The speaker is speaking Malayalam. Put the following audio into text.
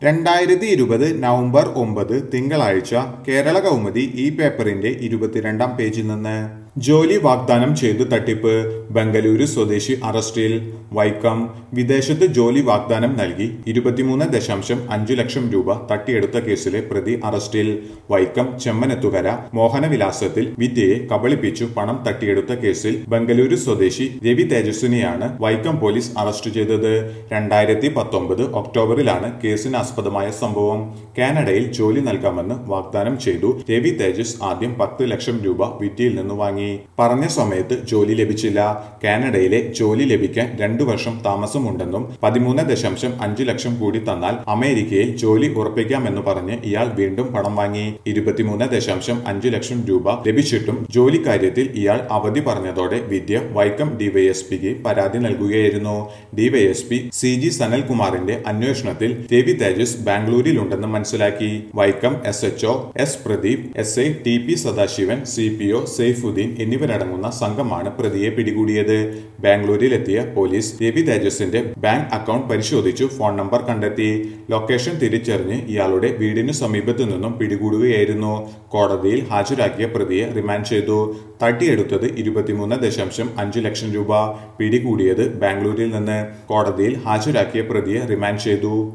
രണ്ടായിരത്തി ഇരുപത് നവംബർ ഒമ്പത് തിങ്കളാഴ്ച കേരള കൗമുദി ഈ പേപ്പറിന്റെ ഇരുപത്തിരണ്ടാം പേജിൽ നിന്ന് ജോലി വാഗ്ദാനം ചെയ്തു തട്ടിപ്പ് ബംഗളൂരു സ്വദേശി അറസ്റ്റിൽ വൈക്കം വിദേശത്ത് ജോലി വാഗ്ദാനം നൽകി ഇരുപത്തിമൂന്ന് ദശാംശം അഞ്ചു ലക്ഷം രൂപ തട്ടിയെടുത്ത കേസിലെ പ്രതി അറസ്റ്റിൽ വൈക്കം ചെമ്മനത്തുകര മോഹനവിലാസത്തിൽ വിദ്യയെ കബളിപ്പിച്ചു പണം തട്ടിയെടുത്ത കേസിൽ ബംഗളൂരു സ്വദേശി രവി തേജസ്വിനെയാണ് വൈക്കം പോലീസ് അറസ്റ്റ് ചെയ്തത് രണ്ടായിരത്തി പത്തൊമ്പത് ഒക്ടോബറിലാണ് കേസിനാസ്പദമായ സംഭവം കാനഡയിൽ ജോലി നൽകാമെന്ന് വാഗ്ദാനം ചെയ്തു രവി തേജസ് ആദ്യം പത്ത് ലക്ഷം രൂപ വിദ്യയിൽ നിന്ന് വാങ്ങി പറഞ്ഞ സമയത്ത് ജോലി ലഭിച്ചില്ല കാനഡയിലെ ജോലി ലഭിക്കാൻ രണ്ടു വർഷം താമസമുണ്ടെന്നും പതിമൂന്ന് ദശാംശം അഞ്ച് ലക്ഷം കൂടി തന്നാൽ അമേരിക്കയിൽ ജോലി ഉറപ്പിക്കാമെന്ന് പറഞ്ഞ് ഇയാൾ വീണ്ടും പണം വാങ്ങി ഇരുപത്തിമൂന്ന് ദശാംശം അഞ്ച് ലക്ഷം രൂപ ലഭിച്ചിട്ടും ജോലി കാര്യത്തിൽ ഇയാൾ അവധി പറഞ്ഞതോടെ വിദ്യ വൈക്കം ഡിവൈഎസ്പിക്ക് പരാതി നൽകുകയായിരുന്നു ഡിവൈഎസ്പി സി ജി സനൽകുമാറിന്റെ അന്വേഷണത്തിൽ രവി തേജസ് ബാംഗ്ലൂരിലുണ്ടെന്ന് മനസ്സിലാക്കി Vaikom S HO S Pradeep S I T P Sadasivan C P O Saifudheen എന്നിവരടങ്ങുന്ന സംഘമാണ് പ്രതിയെ പിടികൂടിയത് ബാംഗ്ലൂരിലെത്തിയ പോലീസ് രവി തേജസിന്റെ ബാങ്ക് അക്കൗണ്ട് പരിശോധിച്ചു ഫോൺ നമ്പർ കണ്ടെത്തി ലൊക്കേഷൻ തിരിച്ചറിഞ്ഞ് ഇയാളുടെ വീടിനു സമീപത്തു നിന്നും പിടികൂടുകയായിരുന്നു കോടതിയിൽ ഹാജരാക്കിയ പ്രതിയെ റിമാൻഡ് ചെയ്തു തട്ടിയെടുത്തത് ഇരുപത്തിമൂന്ന് ദശാംശം അഞ്ചു ലക്ഷം രൂപ പിടികൂടിയത് ബാംഗ്ലൂരിൽ നിന്ന് കോടതിയിൽ ഹാജരാക്കിയ പ്രതിയെ റിമാൻഡ് ചെയ്തു